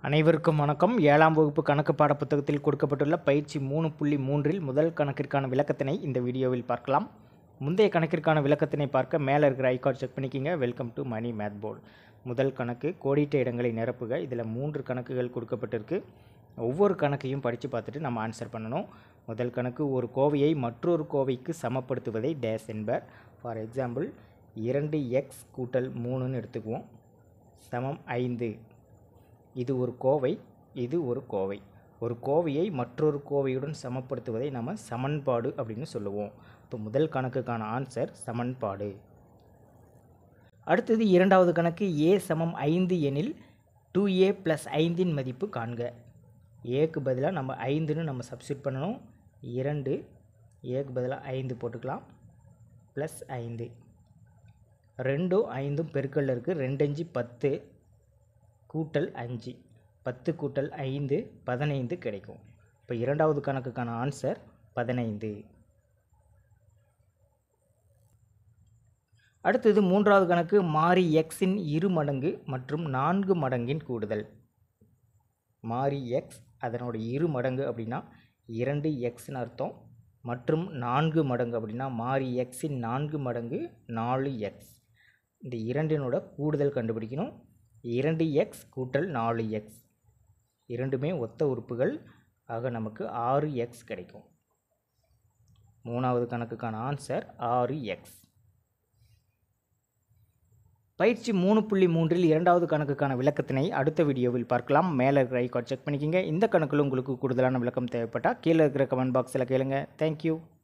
அனைவருக்கும் வணக்கம் ஏழாம் வகுப்பு கணக்கு பாடப்புத்தகத்தில் கொடுக்கப்பட்டுள்ள பயிற்சி மூணு புள்ளி மூன்றில் முதல் கணக்கிற்கான விளக்கத்தினை இந்த வீடியோவில் பார்க்கலாம் முந்தைய கணக்கிற்கான விளக்கத்தினை பார்க்க மேலே இருக்கிற ஐகார்ட் செக் பண்ணிக்கிங்க welcome to Mani math board முதல் கணக்கு கோடிட்ட இடங்களை நிரப்புக இதில் மூன்று கணக்குகள் கொடுக்கப்பட்டிருக்கு ஒவ்வொரு கணக்கையும் படித்து பார்த்துட்டு நம்ம ஆன்சர் பண்ணணும் முதல் கணக்கு ஒரு கோவையை மற்றொரு கோவைக்கு சமப்படுத்துவதை டேஸ் என்பர் ஃபார் எக்ஸாம்பிள் இரண்டு எக்ஸ் கூட்டல் மூணுன்னு எடுத்துக்குவோம் சமம் ஐந்து இது ஒரு கோவை இது ஒரு கோவை ஒரு கோவையை மற்றொரு கோவையுடன் சமப்படுத்துவதை நம்ம சமன்பாடு அப்படின்னு சொல்லுவோம் இப்போ முதல் கணக்குக்கான ஆன்சர் சமன்பாடு அடுத்தது இரண்டாவது கணக்கு ஏ சமம் ஐந்து எனில் டூ ஏ ப்ளஸ் ஐந்தின் மதிப்பு காண்க ஏக்கு பதிலாக நம்ம ஐந்துன்னு நம்ம சப்ஸ்டியூட் பண்ணணும் இரண்டு ஏக்கு பதிலாக ஐந்து போட்டுக்கலாம் ப்ளஸ் ஐந்து ரெண்டும் ஐந்தும் பெருக்கல்ல இருக்குது ரெண்டஞ்சு பத்து கூட்டல் அஞ்சு பத்து கூட்டல் ஐந்து பதினைந்து கிடைக்கும் இப்போ இரண்டாவது கணக்குக்கான ஆன்சர் பதினைந்து அடுத்தது மூன்றாவது கணக்கு மாறி எக்ஸின் இரு மடங்கு மற்றும் நான்கு மடங்கின் கூடுதல் மாறி எக்ஸ் அதனோட இரு மடங்கு அப்படின்னா இரண்டு எக்ஸ்னு அர்த்தம் மற்றும் நான்கு மடங்கு அப்படின்னா மாறி எக்ஸின் நான்கு மடங்கு நாலு எக்ஸ் இந்த இரண்டினோட கூடுதல் கண்டுபிடிக்கணும் இரண்டு எக்ஸ் கூட்டல் நாலு எக்ஸ் இரண்டுமே ஒத்த உறுப்புகள் ஆக நமக்கு ஆறு எக்ஸ் கிடைக்கும் மூணாவது கணக்குக்கான ஆன்சர் ஆறு எக்ஸ் பயிற்சி மூணு புள்ளி மூன்றில் இரண்டாவது கணக்குக்கான விளக்கத்தினை அடுத்த வீடியோவில் பார்க்கலாம் மேலே இருக்கிற ஐக்கார்ட் செக் பண்ணிக்கிங்க இந்த கணக்கில் உங்களுக்கு கூடுதலான விளக்கம் தேவைப்பட்டால் கீழே இருக்கிற கமெண்ட் பாக்ஸில் கேளுங்க தேங்க்யூ